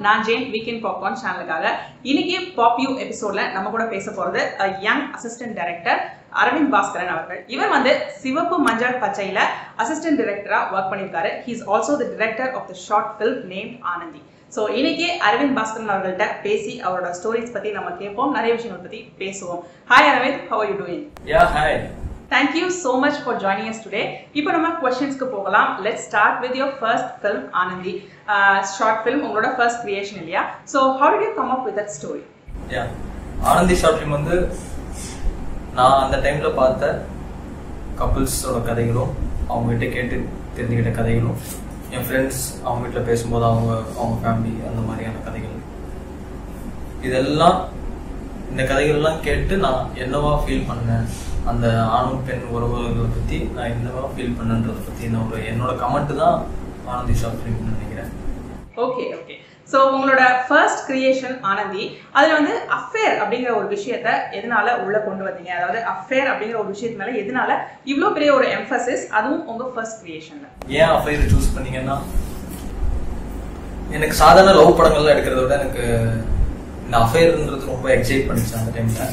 நான் Jain weekend popcorn சேனலுக்காக இன்னைக்கு pop you எபிசோட்ல நம்ம கூட பேச போறது young assistant director Aravind Bhaskaran அவர்கள் இவர் வந்து சிவப்பு மஞ்சள் பச்சையில அசிஸ்டன்ட் டைரக்டரா ஒர்க் பண்ணியிருக்காரு he is also the director of the short film name Anandhi so இன்னைக்கு அரவிந்த் பாஸ்கரன் அவர்கள்ட்ட பேசி அவரோட ஸ்டோரிஸ் பத்தி நம்ம கேட்போம் நிறைய விஷயங்கள் பத்தி பேசுவோம் hi Aravind how you doing Yeah, hi. Thank you so much for joining us today இப்போ நம்ம கொஸ்டின்ஸ்க்கு போகலாம் let start with your first film Anandhi short film உங்களோட ஃபர்ஸ்ட் கிரியேஷன் இல்லையா so how did you come up with that story Yeah. Anandhi short film வந்து நான் அந்த டைம்ல பார்த்த கப்புள்ஸோட கதைகளும் அவங்க கிட்ட கேட்டு தெரிஞ்சுக்கிட்ட கதைகளும் என் ஃப்ரெண்ட்ஸ் அவங்க வீட்டில் பேசும்போது அவங்க அவங்க ஃபேமிலி அந்த மாதிரியான கதைகள் இதெல்லாம் இந்த கதைகள்லாம் கேட்டு நான் என்னவா ஃபீல் பண்ணேன் அந்த ஆணும் பெண் உறவுகளை பற்றி நான் என்னவா ஃபீல் பண்ணேன்றதை பற்றி நான் ஒரு என்னோட கமெண்ட் தான் ஆனந்தி ஷார்ட் ஃபிலிம்னு நினைக்கிறேன் ஓகே ஓகே ஸோ உங்களோட ஃபர்ஸ்ட் கிரியேஷன் ஆனந்தி அதில் வந்து அஃபேர் அப்படிங்கிற ஒரு விஷயத்த எதனால உள்ள கொண்டு வந்தீங்க அதாவது அஃபேர் அப்படிங்கிற ஒரு விஷயத்து மேல எதனால இவ்வளோ பெரிய ஒரு எம்ஃபசிஸ் அதுவும் உங்க ஃபர்ஸ்ட் கிரியேஷன்ல ஏன் அஃபைர் சூஸ் பண்ணீங்கன்னா எனக்கு சாதாரண லவ் படங்கள்லாம் எடுக்கிறத விட எனக்கு இந்த அஃபைர்ன்றது ரொம்ப எக்ஸைட் பண்ணிச்சு அந்த டைம்ல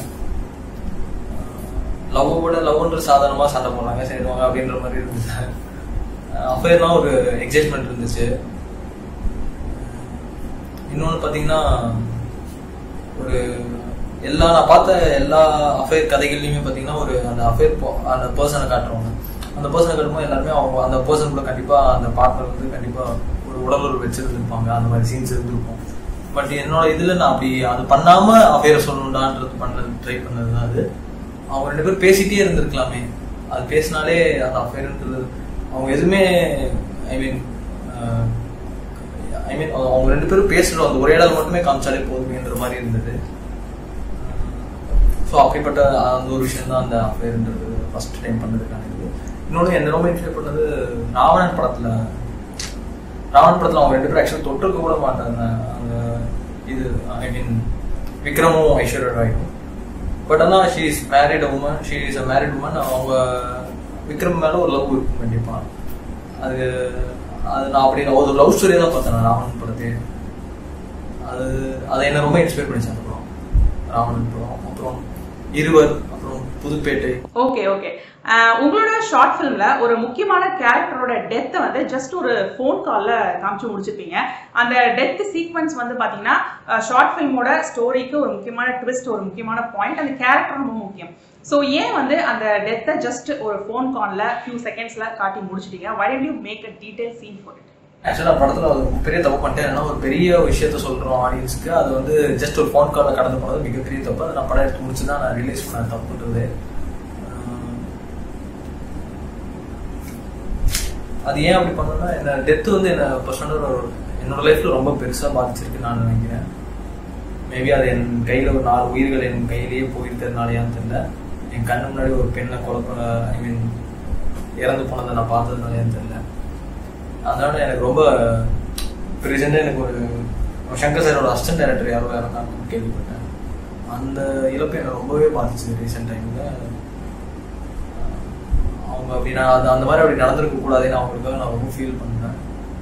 லவ் விட லவ்ன்ற சாதாரணமா சண்டை போடுறாங்க செய்வாங்க அப்படின்ற மாதிரி இருந்துச்சு அஃபைர்னா ஒரு எக்ஸைட்மெண்ட் இருந்துச்சு இன்னொன்று பார்த்தீங்கன்னா ஒரு எல்லா நான் பார்த்த எல்லா அஃபேர் கதைகள்லையுமே பார்த்தீங்கன்னா ஒரு அந்த அஃபேர் அந்த பர்சனை காட்டுறவங்க அந்த பர்சனை காட்டும்போது எல்லாருமே அவங்க அந்த பர்சன் கூட கண்டிப்பாக அந்த பார்ட்னர் வந்து கண்டிப்பாக ஒரு உடலுறவு வச்சிருந்துருப்பாங்க அந்த மாதிரி சீன்ஸ் இருந்திருக்கும் பட் என்னோட இதில் நான் அப்படி அது பண்ணாமல் அஃபேரை சொல்லணுண்டான்றது பண்ணது ட்ரை பண்ணது தான் அது அவங்க ரெண்டு பேரும் பேசிட்டே இருந்திருக்கலாமே அது பேசினாலே அந்த அஃபேர்ன்றது அவங்க எதுவுமே ஐ மீன் ஐ மீன் அவங்க ரெண்டு பேரும் பேசுகிற அந்த ஒரே இடம் மட்டுமே காமிச்சாலே போதுமேன்ற மாதிரி இருந்தது ஸோ அப்படிப்பட்ட அந்த ஒரு விஷயம் தான் அந்த அஃபேர்ன்றது ஃபர்ஸ்ட் டைம் பண்ணதுக்கான இது இன்னொன்று என்ன ரொம்ப இன்ஸ்பைர் பண்ணது ராவணன் படத்தில் ராவணன் படத்தில் அவங்க ரெண்டு பேரும் ஆக்சுவலாக தொட்டிருக்க கூட மாட்டாங்க அந்த இது ஐ மீன் விக்ரமும் ஐஸ்வர்யா ராயும் பட் ஆனால் she is married woman she is a married woman அவங்க விக்ரம் மேலே ஒரு லவ் இருக்கும் கண்டிப்பாக அது அது நான் அப்படி நான் ஒரு லவ் ஸ்டோரி தான் பார்த்தேன் நான் ராவணன் படத்தையே அது அதை என்ன ரொம்ப இன்ஸ்பைர் பண்ணிச்சு அந்த படம் ராவணன் படம் அப்புறம் இருவர் அப்புறம் புதுப்பேட்டை ஓகே ஓகே உங்களோட ஷார்ட் ஃபிலிம்ல ஒரு முக்கியமான கேரக்டரோட டெத்தை வந்து ஜஸ்ட் ஒரு ஃபோன் கால்ல காமிச்சு முடிச்சிருப்பீங்க அந்த டெத் சீக்வன்ஸ் வந்து பாத்தீங்கன்னா ஷார்ட் ஃபிலிமோட ஸ்டோரிக்கு ஒரு முக்கியமான ட்விஸ்ட் ஒரு முக்கியமான பாயிண்ட் அந்த கேரக்டர் ரொம்ப முக்கியம் ஸோ ஏன் வந்து அந்த டெத்தை ஜஸ்ட் ஒரு ஃபோன் கால்ல ஃபியூ செகண்ட்ஸ்ல காட்டி முடிச்சிட்டீங்க why did you make a detail scene for it ஆக்சுவலாக படத்தில் ஒரு பெரிய தப்பு பண்ணிட்டேன் ஏன்னா ஒரு பெரிய விஷயத்த சொல்கிறோம் ஆடியன்ஸ்க்கு அது வந்து ஜஸ்ட் ஒரு ஃபோன் காலில் கடந்து போனது மிகப்பெரிய தப்பு அதை நான் படம் எடுத்து முடிச்சு தான் நான் ரிலீஸ் பண்ண தப்புன்றது ஆஹ் அது ஏன் அப்படி பண்ணணும்னா என்ன டெத்து வந்து என்ன பர்சனல் என்னோட லைஃப்ல ரொம்ப பெருசாக பாதிச்சிருக்கு நான் நினைக்கிறேன் மேபி அது என் கையில் ஒரு நாலு உயிர்கள் என் கையிலேயே போயிருக்கிறதுனாலயான்னு தெரியல என் கண்ணு முன்னாடி ஒரு பெண்ணை கொலை ஐ மீன் இறந்து போனதை நான் பார்த்ததுனாலயான்னு தெரியல அதனால எனக்கு ரொம்ப ரீசெண்டாக எனக்கு ஒரு சங்கர் சாரோட அசிஸ்டன்ட் டைரக்டர் யாரோ இறந்தாங்கன்னு கேள்விப்பட்டேன் அந்த இழப்பு என்னை ரொம்பவே பாதிச்சு ரீசெண்ட் டைமில் அவங்க அப்படி நான் அது அந்த மாதிரி அப்படி நடந்திருக்க கூடாதுன்னு அவங்களுக்காக நான் ரொம்ப ஃபீல் பண்ணேன்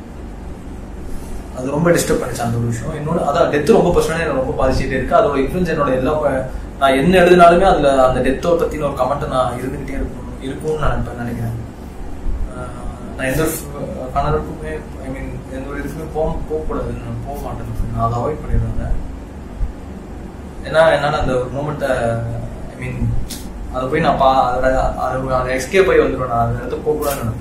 அது ரொம்ப டிஸ்டர்ப் பண்ணிச்சு அந்த ஒரு விஷயம் இன்னொன்று அதான் டெத் ரொம்ப பர்சனலாக எனக்கு ரொம்ப பாதிச்சுட்டே இருக்கு அதோட இன்ஃப்ளூன்ஸ் என்னோட எல்லா ப- நான் என்ன எழுதினாலுமே அதில் அந்த டெத்தோ பற்றின ஒரு கமெண்ட்டை நான் இருந்துக்கிட்டே இருக்கும் இருக்கும்னு நான் நினைப்பேன் நினைக்கிறேன் ஆஹ் நான் எந்த கணவருக்குமே ஐ மீன் எந்த ஒரு இதுக்குமே போக போகக்கூடாது நான் போக மாட்டேன் நான் அதை அவாய்ட் பண்ணிடுறேன் ஏன்னா என்னால் அந்த ஒரு மூமெண்ட்டை ஐ மீன் அதை போய் நான் பா அதோட அதை அதை எஸ்கேப் ஆகி வந்துடுவேன் நான் அந்த இடத்துக்கு போகக்கூடாதுன்னு நினைப்பேன்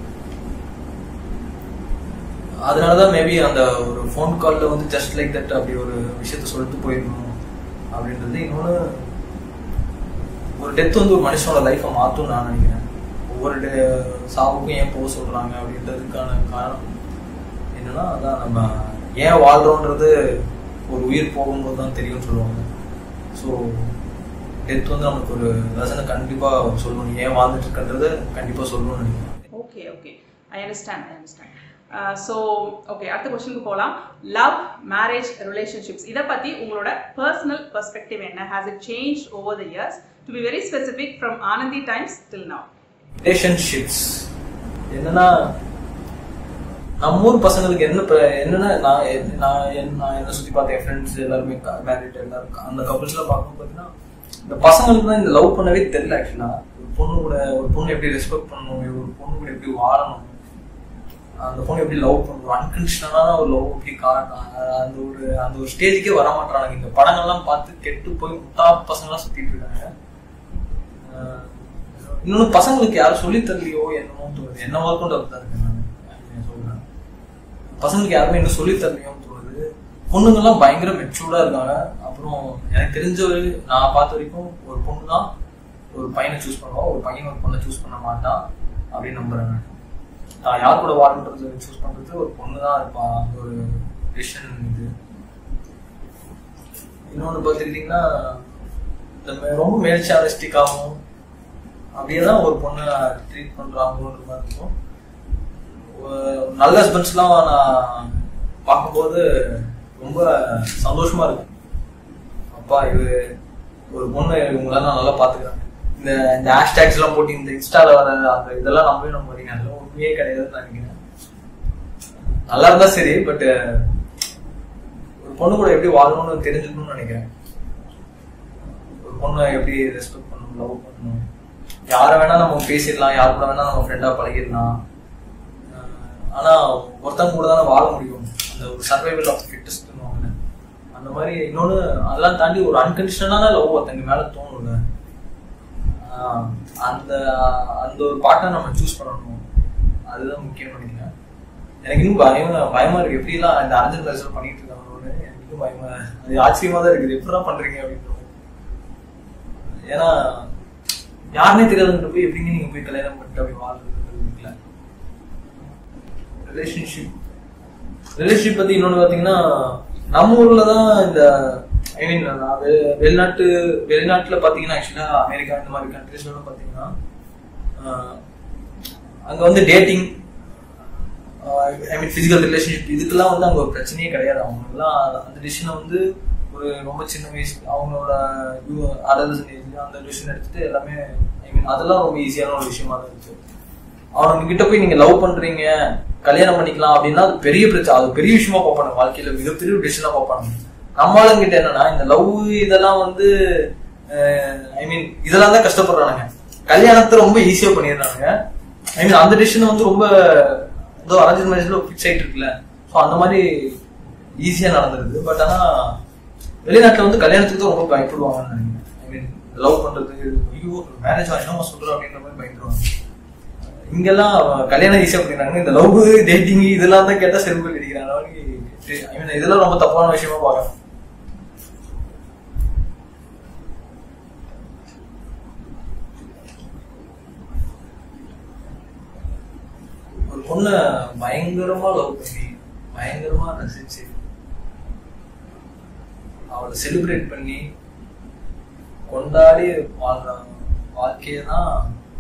அதனால தான் மேபி அந்த ஒரு ஃபோன் காலில் வந்து ஜஸ்ட் லைக் தட் அப்படி ஒரு விஷயத்த சொல்லிட்டு போயிடணும் அப்படின்றது இன்னொன்று ஒரு டெத் வந்து ஒரு மனுஷனோட லைஃப்பை மாற்றும் நான் நினைக்கிறேன் ஒவ்வொரு டே- சாவுக்கும் ஏன் போக சொல்றாங்க அப்படின்றதுக்கான காரணம் என்னன்னா அதான் நம்ம ஏன் வாழ்றோன்றது ஒரு உயிர் போகும்போது தான் தெரியும்னு சொல்லுவாங்க ஸோ டெத் வந்து நமக்கு ஒரு ரசனை கண்டிப்பா சொல்லணும் ஏன் வாழ்ந்துட்டு இருக்கன்றது கண்டிப்பா சொல்லணும்னு நினைக்கிறேன் okay okay I understand I understand so okay அடுத்த கொஸ்டினுக்கு போகலாம் லவ் மேரேஜ் ரிலேஷன்ஷிப்ஸ் இதை பற்றி உங்களோட பர்சனல் பெர்ஸ்பெக்டிவ் என்ன has it change over the years to be very specific from Anandhi times till now relationships என்னன்னா நம்ம ஊர் பசங்களுக்கு என்ன பிர- என்னன்னா நான் எ- நான் என்- நான் என்ன சுத்தி பார்த்த என் ஃப்ரெண்ட்ஸ் எல்லாருமே மேரிட் எல்லாரும் அந்த கப்புள்ஸ் எல்லாம் பார்க்கும் பார்த்தீங்கன்னா இந்த பசங்களுக்கு தான் இந்த லவ் பண்ணவே தெரியல ஆக்சுவலா ஒரு பொண்ணு கூட ஒரு பொண்ணு எப்படி ரெஸ்பெக்ட் பண்ணணும் ஒரு பொண்ணு கூட எப்படி வாழணும் அந்த பொண்ணு எப்படி லவ் பண்ணணும் அன்கண்டிஷனலான ஒரு லவ் எப்படி காட்டணும் அஹ் அந்த ஒரு அந்த ஒரு ஸ்டேஜுக்கே வர மாட்டாங்க இந்த படங்கள்லாம் பார்த்து கெட்டு போய் முட்டா பசங்களாம் சுத்திட்டு இருக்காங்க அஹ் இன்னொன்னு பசங்களுக்கு யாரும் சொல்லித் தரலையோ என்னமோ தோணுது என்ன ஒர்க் தான் இருக்கேன் நான் சொல்றேன் பசங்களுக்கு யாருமே இன்னும் சொல்லித் தரலையோன்னு தோணுது பொண்ணுங்கெல்லாம் பயங்கர மெச்சூர்டா இருக்காங்க அப்புறம் எனக்கு தெரிஞ்ச ஒரு நான் பார்த்த வரைக்கும் ஒரு பொண்ணு தான் ஒரு பையனை சூஸ் பண்ணுவா ஒரு பையன் ஒரு பொண்ணை சூஸ் பண்ண மாட்டான் அப்படின்னு நம்புறேன் நான். நான் யார் கூட வாழன்றது சூஸ் பண்றது ஒரு பொண்ணு தான் இருப்பா அந்த ஒரு டிசிஷன் இது இன்னொன்று பார்த்துக்கிட்டிங்கன்னா இந்த மே- ரொம்ப மேல்சாலிஸ்டிக்காகவும் அப்படியே தான் ஒரு பொண்ணை ட்ரீட் பண்றாங்கன்ற மாதிரி இருக்கும் ஒரு நல்ல ஹஸ்பண்ட்ஸ்லாம் நான் பார்க்கும்போது ரொம்ப சந்தோஷமா இருக்கு அப்பா இது ஒரு பொண்ணு இவங்களாம் நான் நல்லா பாத்துக்கிறேன் இந்த இந்த ஹேஷ்டேக்ஸ் எல்லாம் போட்டு இந்த இன்ஸ்டால வர அந்த இதெல்லாம் நம்பவே நம்ப வரீங்க அதெல்லாம் உண்மையே கிடையாதுன்னு நான் நினைக்கிறேன் நல்லா இருந்தா சரி பட் ஒரு பொண்ணு கூட எப்படி வாழணும்னு தெரிஞ்சுக்கணும்னு நினைக்கிறேன் ஒரு பொண்ணை எப்படி ரெஸ்பெக்ட் பண்ணணும் லவ் பண்ணணும் யாரை வேணா நம்ம பேசிடலாம் யார் கூட வேணா நம்ம ஃப்ரெண்டா பழகிடலாம் அஹ் ஆனா ஒருத்தவங்க கூட தானே வாழ முடியும் அந்த ஒரு சர்வைவல் ஆஃப் ஃபிட்டஸ்ட் அந்த மாதிரி இன்னொன்னு அதெல்லாம் தாண்டி ஒரு அன்கண்டிஷனான லவ் ஒருத்தங்க மேல தோணும்ல ஆஹ் அந்த அந்த ஒரு பார்ட்னர் நம்ம சூஸ் பண்ணணும் அதுதான் முக்கியம் நினைக்கிறேன் எனக்கு இன்னும் பயமா பயமா இருக்கு எப்படிலாம் இந்த அரஞ்சல் மேரேஜ் பண்ணிட்டு இருக்காங்க எனக்கு இன்னும் பயமா அது ஆச்சரியமா தான் இருக்குது எப்படிலாம் பண்றீங்க அப்படின்னு ஏன்னா யாருனே தெரியாதுன்ற போய் எப்படிங்க நீங்க போய் கல்யாணம் பண்ணிட்டு அப்படி வாழ்றது ரிலேஷன்ஷிப் ரிலேஷன்ஷிப் பத்தி இன்னொன்னு பாத்தீங்கன்னா நம்ம ஊர்ல தான் இந்த ஐ மீன் வெளிநாட்டு வெளிநாட்டுல பாத்தீங்கன்னா ஆக்சுவலா அமெரிக்கா இந்த மாதிரி கண்ட்ரிஸ்ல பாத்தீங்கன்னா ஆஹ், அங்க வந்து dating I mean physical relationship இதுக்கெல்லாம் வந்து அங்க ஒரு பிரச்சனையே கிடையாது அவங்க எல்லாம் அந்த டிசிஷனை வந்து ஒரு ரொம்ப சின்ன வயசு அவங்களோட அடல்சன் ஏஜ் அந்த டிசிஷன் எடுத்துட்டு எல்லாமே ஐ மீன் அதெல்லாம் ரொம்ப ஈஸியான ஒரு விஷயமா தான் இருக்கு அவனுங்க கிட்ட போய் நீங்க லவ் பண்றீங்க கல்யாணம் பண்ணிக்கலாம் அப்படின்னா அது பெரிய பிரச்சனை அது பெரிய விஷயமா பார்ப்பாங்க வாழ்க்கையில மிகப்பெரிய ஒரு டிசிஷனா பார்ப்பாங்க நம்மளும் கிட்ட என்னன்னா இந்த லவ் இதெல்லாம் வந்து ஐ மீன் இதெல்லாம் தான் கஷ்டப்படுறானுங்க கல்யாணத்தை ரொம்ப ஈஸியா பண்ணிடுறாங்க ஐ மீன் அந்த டிசிஷன் வந்து ரொம்ப ஏதோ அரேஞ்ச் மேரேஜ்ல ஃபிக்ஸ் ஆயிட்டு இருக்குல்ல ஸோ அந்த மாதிரி ஈஸியா நடந்துருது பட் ஆனா வெளிநாட்டுல வந்து கல்யாணத்துக்கு தான் ரொம்ப பயப்படுவாங்கன்னு நினைக்கிறேன் ஐ மீன் லவ் பண்றது ஐயோ மேரேஜ் ஆகினா சொல்றோம் அப்படின்ற மாதிரி பயந்துருவாங்க இங்கெல்லாம் கல்யாணம் ஈஸியா பண்ணிடுறாங்க இந்த லவ் டேட்டிங் இதெல்லாம் தான் கேட்டா செருப்பு அடிக்கிறாங்க ஐ மீன் இதெல்லாம் ரொம்ப தப்பான விஷயமா பார்க்கணும் ஒரு பொண்ணை பயங்கரமா லவ் பண்ணி பயங்கரமா ரசிச்சு அவளை செலிப்ரேட் பண்ணி கொண்டாடி வாழ்ற வாழ்க்கையை தான்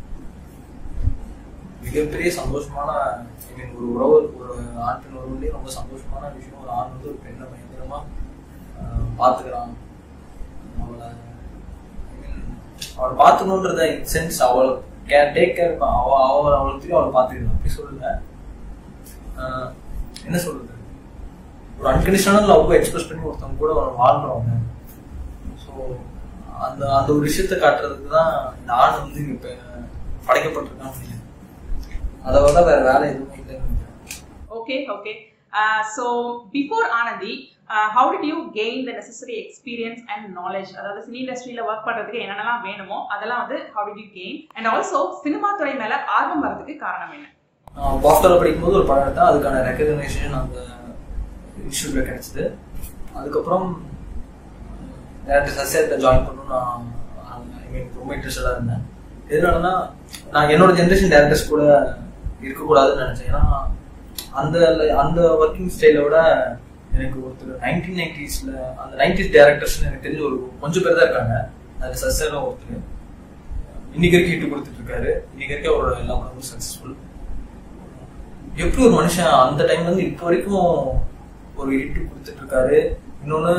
மிகப்பெரிய சந்தோஷமான ஐ மீன் ஒரு உறவு ஒரு ஆண் பெண் உறவுலேயே ரொம்ப சந்தோஷமான விஷயம் ஒரு ஆண் வந்து ஒரு பெண்ணை பயங்கரமா ஆஹ், பாத்துக்கிறான் அவளை ஐ மீன் அவளை பார்த்துக்கணுன்றத சென்ஸ் அவளை கேர் டேக் கேர் அவ அவள் அவளுக்கு அவளை பார்த்துக்கலாம் அப்படி சொல்லுங்க ஆஹ், என்ன சொல்றது ஒரு அன்கண்டிஷனல் லவ் எக்ஸ்பிரஸ் பண்ணி ஒருத்தவங்க கூட அவன் வாழ்றவங்க ஸோ அந்த அந்த ஒரு விஷயத்தை காட்டுறதுக்கு தான் இந்த ஆண் வந்து இங்க இப்ப படைக்கப்பட்டிருக்கான்னு நினைக்கிறேன் அதை விட வேற வேலை எதுவுமே இல்லைன்னு நினைக்கிறேன் Okay, okay. Uh, so before Anandi, uh, how did you gain the necessary experience and knowledge? அதாவது சினி இண்டஸ்ட்ரியில ஒர்க் பண்றதுக்கு என்னென்னலாம் வேணுமோ அதெல்லாம் வந்து how did you gain? And also cinema துறை மேல ஆர்வம் வரதுக்கு காரணம் என்ன? பாஃப்டரில் படிக்கும்போது ஒரு படம் எடுத்தேன் அதுக்கான ரெக்கக்னேஷன் அந்த இன்ஸ்டியூட்ல கிடைச்சது அதுக்கப்புறம் டேரக்டர் சசியத்தை ஜாயின் பண்ணணும் நான் ஐ மீன் ரொம்ப இன்ட்ரெஸ்டடாக இருந்தேன் எதனாலனா நான் என்னோட ஜென்ரேஷன் டேரக்டர்ஸ் கூட இருக்கக்கூடாதுன்னு நினைச்சேன் ஏன்னா அந்த அந்த ஒர்க்கிங் ஸ்டைலை விட எனக்கு ஒருத்தர் நைன்டீன் நைன்டிஸ்ல அந்த நைன்டிஸ் டேரக்டர்ஸ் எனக்கு தெரிஞ்ச ஒரு கொஞ்சம் பேர் தான் இருக்காங்க அதில் சசியெல்லாம் ஒருத்தர் இன்னைக்கு வரைக்கும் ஹிட் கொடுத்துட்டு இருக்காரு இன்னைக்கு வரைக்கும் அவரோட எல்லா படமும் சக்ஸஸ்ஃபுல் எப்படி ஒரு மனுஷன் அந்த டைம்ல இருந்து இப்போ வரைக்கும் ஒரு ஹிட் கொடுத்துட்டு இருக்காரு இன்னொன்னு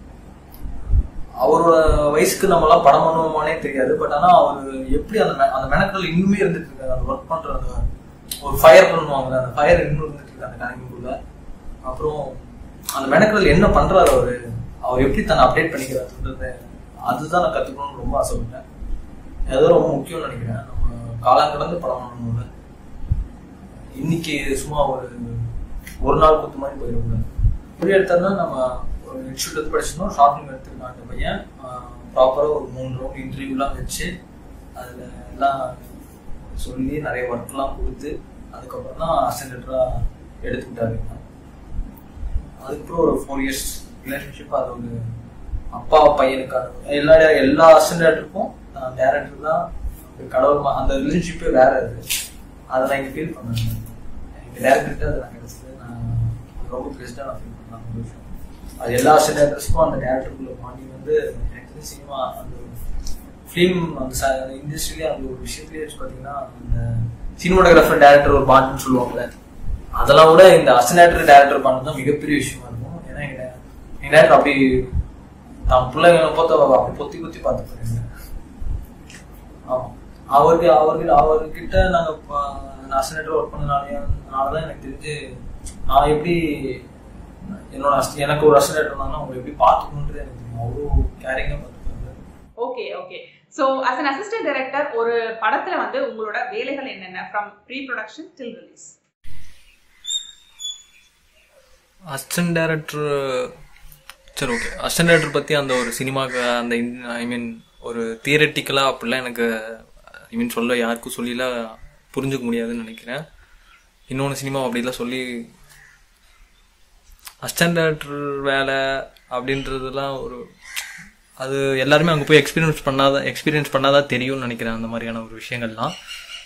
அவரோட வயசுக்கு நம்ம எல்லாம் படம் பண்ணுவோமானே தெரியாது பட் ஆனா அவர் எப்படி அந்த மெ- அந்த மெனக்கடல் இன்னுமே இருந்துட்டு இருக்காரு அந்த ஒர்க் பண்ற அந்த ஒரு ஃபயர் பண்ணுவாங்க அந்த ஃபயர் இன்னும் இருந்துட்டு இருக்கு இருக்கு அந்த கணக்குக்குள்ள அப்புறம் அந்த மெனக்கடல் என்ன பண்றாரு அவரு அவர் எப்படி தன்னை அப்டேட் பண்ணிக்கிறாருன்றது அதுதான் நான் கத்துக்கணும்னு ரொம்ப ஆசைப்பட்டேன் ஏதோ ரொம்ப முக்கியம்னு நினைக்கிறேன் நம்ம காலம் கடந்து படம் பண்ணணும்ல இன்னைக்கு சும்மா ஒரு ஒரு நாள் குத்து மாதிரி போயிடக்கூடாது எப்படி எடுத்தோம்னா நம்ம ஒரு இன்ஸ்டியூட் எடுத்து படிச்சிருந்தோம் ஷார்ட் ஃபிலிம் எடுத்திருக்கான் அந்த பையன் ப்ராப்பராக ஒரு மூணு ரவுண்ட் இன்டர்வியூலாம் வச்சு அதில் எல்லாம் சொல்லி நிறைய ஒர்க்லாம் கொடுத்து அதுக்கப்புறம் தான் அசண்டராக எடுத்துக்கிட்டாரு அதுக்கப்புறம் ஒரு ஃபோர் இயர்ஸ் ரிலேஷன்ஷிப் அது ஒரு அப்பா பையனுக்கான எல்லா எல்லா அசண்டருக்கும் டேரக்டர் தான் ஒரு கடவுள் மா- அந்த ரிலேஷன்ஷிப்பே வேற அது அதை நான் இங்கே ஃபீல் பண்ணேன் எங்கள் டேரக்டர்கிட்ட அதை நான் கிடைச்சது நான் ரொம்ப பெஸ்ட்டாக நான் ஃபீல் பண்ணேன் அந்த விஷயம் அது எல்லா அசண்டர்ஸ்க்கும் அந்த டேரக்டருக்குள்ள மாட்டி வந்து எனக்கு தெரிஞ்ச சினிமா அந்த ஃபிலிம் அந்த இண்டஸ்ட்ரியிலே அந்த ஒரு விஷயத்துலேயே வச்சு பார்த்தீங்கன்னா அந்த சினிமாட்டோகிராஃபர் டேரக்டர் ஒரு பாட்டுன்னு சொல்லுவாங்கல்ல அதெல்லாம் விட இந்த அசனேட்டர் டேரக்டர் பாட்டு தான் மிகப்பெரிய விஷயமா இருக்கும் ஏன்னா எங்க எங்க டேரக்டர் அப்படி தான் பிள்ளைங்களை பார்த்து அப்படி பொத்தி பொத்தி பார்த்து போறீங்க ஆமா அவருக்கு அவருக்கு அவர்கிட்ட நாங்க அசனேட்டர் ஒர்க் பண்ணனாலதான் தான் எனக்கு தெரிஞ்சு நான் எப்படி என்னோட அஸ்- எனக்கு ஒரு அசனேட்டர் இருந்தாங்கன்னா அவங்க எப்படி பார்த்துக்கணுன்றது எனக்கு தெரியும் அவ்வளோ கேரிங்காக பார்த்துக்கிறாங்க okay okay so as an assistant director ஒரு படத்துல வந்து உங்களோட வேலைகள் என்னென்ன from pre production till release assistant director சரி ஓகே அசிஸ்டன்ட் டேரக்டர் பற்றி அந்த ஒரு சினிமாக்கு அந்த ஐ மீன் ஒரு தியரட்டிக்கலாக அப்படிலாம் எனக்கு ஐ மீன் சொல்ல யாருக்கும் சொல்லிலாம் புரிஞ்சுக்க முடியாதுன்னு நினைக்கிறேன் இன்னொன்று சினிமா அப்படிலாம் சொல்லி அசிஸ்டன்ட் டேரக்டர் வேலை அப்படின்றதுலாம் ஒரு அது எல்லாருமே அங்கே போய் எக்ஸ்பீரியன்ஸ் பண்ணாதான் எக்ஸ்பீரியன்ஸ் பண்ணாதான் தெரியும்னு நினைக்கிறேன் அந்த மாதிரியான ஒரு விஷயங்கள்லாம்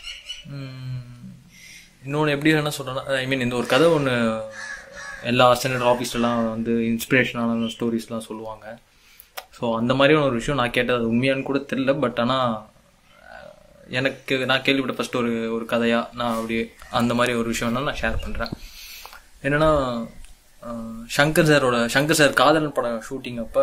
இன்னொன்று எப்படி வேணா சொல்லலாம் ஐ மீன் இந்த ஒரு கதை ஒன்று எல்லா அசிஸ்டன்ட் ஆஃபீஸ்லலாம் வந்து இன்ஸ்பிரேஷனான ஸ்டோரிஸ்லாம் சொல்லுவாங்க ஸோ அந்த மாதிரியான ஒரு விஷயம் நான் கேட்டது அது உண்மையான்னு கூட தெரியல பட் ஆனால் எனக்கு நான் கேள்விப்பட்ட ஃபஸ்ட் ஒரு ஒரு கதையாக நான் அப்படி அந்த மாதிரி ஒரு விஷயம்னா நான் ஷேர் பண்ணுறேன் என்னென்னா சங்கர் சாரோட சங்கர் சார் காதலன் படம் ஷூட்டிங் அப்போ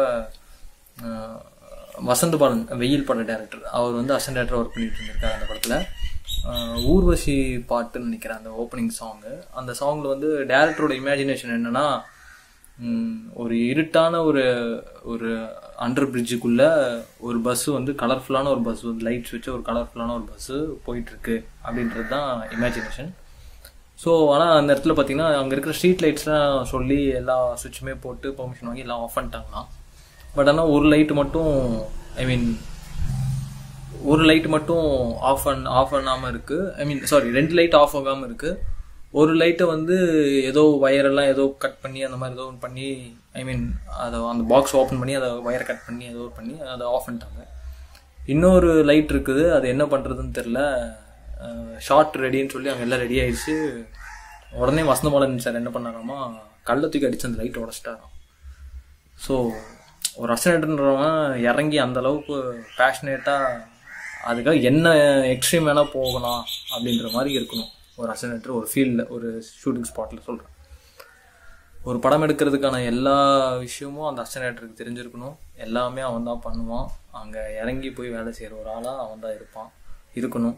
வசந்த பாலன் வெயில் பட டேரக்டர் அவர் வந்து அசன் டேரக்டர் ஒர்க் பண்ணிட்டு இருந்திருக்காரு அந்த படத்தில் ஊர்வசி பாட்டுன்னு நினைக்கிறேன் அந்த ஓப்பனிங் சாங்கு அந்த சாங்கில் வந்து டேரக்டரோட இமேஜினேஷன் என்னன்னா ம், ஒரு இருட்டான ஒரு ஒரு அண்டர் பிரிட்ஜுக்குள்ள ஒரு பஸ் வந்து கலர்ஃபுல்லான ஒரு பஸ் வந்து லைட்ஸ் வச்சு ஒரு கலர்ஃபுல்லான ஒரு பஸ்ஸு போயிட்டு இருக்கு அப்படின்றது தான் இமேஜினேஷன் ஸோ ஆனால் அந்த இடத்துல பார்த்தீங்கன்னா அங்கே இருக்கிற ஸ்ட்ரீட் லைட்ஸ்லாம் சொல்லி எல்லா சுவிட்சுமே போட்டு பெர்மிஷன் வாங்கி எல்லாம் ஆஃப் பண்ணிட்டாங்களாம் பட் ஆனால் ஒரு லைட் மட்டும் ஐ மீன் ஒரு லைட் மட்டும் ஆஃப் அன் ஆஃப் பண்ணாமல் இருக்கு ஐ மீன் சாரி ரெண்டு லைட் ஆஃப் ஆகாமல் இருக்கு ஒரு லைட்டை வந்து ஏதோ வயரெல்லாம் ஏதோ கட் பண்ணி அந்த மாதிரி ஏதோ ஒன்று பண்ணி ஐ மீன் அதை அந்த பாக்ஸ் ஓப்பன் பண்ணி அதை வயரை கட் பண்ணி ஏதோ ஒரு பண்ணி அதை ஆஃப் பண்ணிட்டாங்க இன்னொரு லைட் இருக்குது அது என்ன பண்ணுறதுன்னு தெரில ஷார்ட் ரெடின்னு சொல்லி அங்கே எல்லாம் ரெடி ஆயிடுச்சு உடனே வசந்தபாலன் சார் என்ன பண்ணாராமா கல்லை தூக்கி அடிச்சு அந்த லைட்டை உடச்சிட்டாராம் ஸோ ஒரு அசனேட்டர்ன்றவன் இறங்கி அந்த அளவுக்கு பேஷனேட்டாக அதுக்காக என்ன எக்ஸ்ட்ரீம் வேணால் போகலாம் அப்படின்ற மாதிரி இருக்கணும் ஒரு அசனேட்டர் ஒரு ஃபீல்டில் ஒரு ஷூட்டிங் ஸ்பாட்டில் சொல்கிறேன் ஒரு படம் எடுக்கிறதுக்கான எல்லா விஷயமும் அந்த அசனேட்டருக்கு தெரிஞ்சிருக்கணும் எல்லாமே அவன் தான் பண்ணுவான் அங்கே இறங்கி போய் வேலை செய்கிற ஒரு ஆளாக அவன் தான் இருப்பான் இருக்கணும்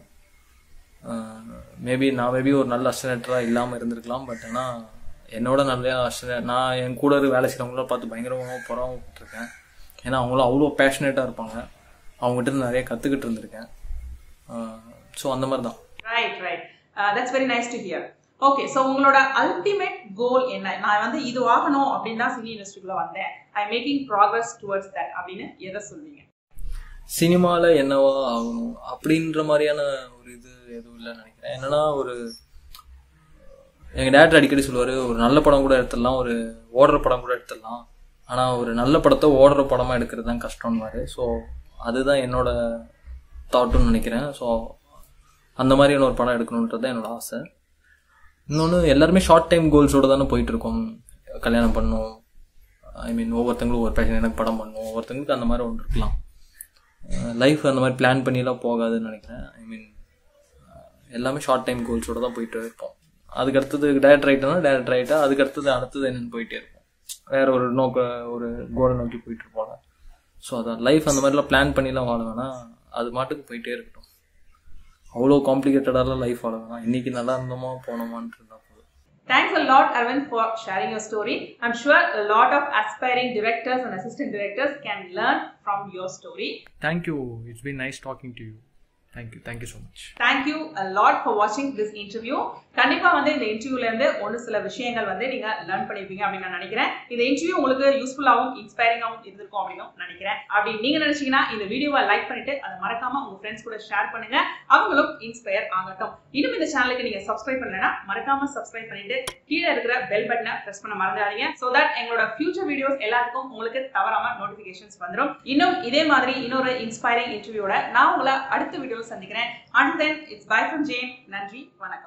மேபி நான் மேபி ஒரு நல்ல அஸ்டனேட்டராக இல்லாமல் இருந்திருக்கலாம் பட் ஆனால் என்னோட நல்ல அஸ்டனே நான் என் கூட இரு வேலை செய்கிறவங்கள பார்த்து பயங்கரமாக பொறாமப்பட்டிருக்கேன் ஏன்னா அவங்களும் அவ்வளோ பேஷனேட்டாக இருப்பாங்க அவங்ககிட்ட இருந்து நிறைய கற்றுக்கிட்டு இருந்திருக்கேன் ஸோ அந்த மாதிரி தான் right right that's very nice to hear okay so உங்களோட அல்டிமேட் கோல் என்ன நான் வந்து இது ஆகணும் அப்படின்னு தான் சினி இண்டஸ்ட்ரிக்குள்ள வந்தேன் I making progress towards that அப்படின்னு எதை சொல்வீங்க சினிமாவில் என்னவா ஆகணும் அப்படின்ற மாதிரியான ஒரு இது எதுவும் இல்லைன்னு நினைக்கிறேன் என்னன்னா ஒரு எங்கள் டேரக்டர் அடிக்கடி சொல்லுவார் ஒரு நல்ல படம் கூட எடுத்துடலாம் ஒரு ஓடுற படம் கூட எடுத்துடலாம் ஆனால் ஒரு நல்ல படத்தை ஓடுற படமாக எடுக்கிறது தான் கஷ்டம்னுவாரு ஸோ அதுதான் என்னோட தாட்டுன்னு நினைக்கிறேன் ஸோ அந்த மாதிரியான ஒரு படம் எடுக்கணுன்றது தான் என்னோட ஆசை இன்னொன்று எல்லாருமே ஷார்ட் டைம் கோல்ஸோடு தானே போயிட்டு இருக்கோம் கல்யாணம் பண்ணணும் ஐ மீன் ஒவ்வொருத்தங்களும் ஒரு பேஷன் எனக்கு படம் பண்ணணும் ஒவ்வொருத்தங்களுக்கு அந்த மாதிரி ஒன்று இருக்கலாம் லைஃப் அந்த மாதிரி பிளான் பண்ணிலாம் போகாதுன்னு நினைக்கிறேன் ஐ மீன் எல்லாமே ஷார்ட் டைம் கோல்ஸோட தான் போயிட்டு இருப்போம் அதுக்கு அடுத்தது டேரக்டர் ஆகிட்டோம்னா டேரக்டர் ஆகிட்டா அதுக்கு அடுத்தது அடுத்தது என்னன்னு போயிட்டே இருப்போம் வேற ஒரு நோக்க ஒரு கோலை நோக்கி போயிட்டு இருப்போம் ஸோ அதான் லைஃப் அந்த மாதிரிலாம் பிளான் பண்ணிலாம் வாழ வேணாம் அது மாட்டுக்கு போயிட்டே இருக்கட்டும் அவ்வளோ காம்ப்ளிகேட்டடாலாம் லைஃப் வாழ வேணாம் இன்னைக்கு நல்லா இருந்தோமா போனோமான்ட்டு இருந்தால் போதும் Thanks a lot, Arvind, for sharing your story. I'm sure a lot of aspiring directors and assistant directors can learn from your story. Thank you. It's been nice talking to you. Thank you. Thank you so much. Thank you a lot for watching this interview கண்டிப்பா வந்து இந்த இன்டர்வியூல இருந்து ஒன்று சில விஷயங்கள் வந்து நீங்க லேர்ன் பண்ணிருப்பீங்க அப்படின்னு நான் நினைக்கிறேன் இந்த இன்டர்வியூ உங்களுக்கு யூஸ்ஃபுல்லாகவும் இன்ஸ்பைரிங்காகவும் இருந்திருக்கும் அப்படின்னு நினைக்கிறேன் அப்படி நீங்க நினைச்சீங்கன்னா இந்த வீடியோவை லைக் பண்ணிட்டு அதை மறக்காம உங்க ஃப்ரெண்ட்ஸ் கூட ஷேர் பண்ணுங்க அவங்களும் இன்ஸ்பயர் ஆகட்டும் இன்னும் இந்த சேனலுக்கு நீங்க சப்ஸ்கிரைப் பண்ணலன்னா மறக்காம சப்ஸ்கிரைப் பண்ணிட்டு கீழே இருக்கிற பெல் பட்டனை பிரஸ் பண்ண மறந்துடாதீங்க சோ தட் எங்களோட ஃபியூச்சர் வீடியோஸ் எல்லாத்துக்கும் உங்களுக்கு தவறாம நோட்டிபிகேஷன்ஸ் வந்துடும் இன்னும் இதே மாதிரி இன்னொரு இன்ஸ்பைரிங் இன்டர்வியூட நான் உங்களை அடுத்த வீடியோவில் சந்திக்கிறேன் and then it's bye from Jane நன்றி வணக்கம்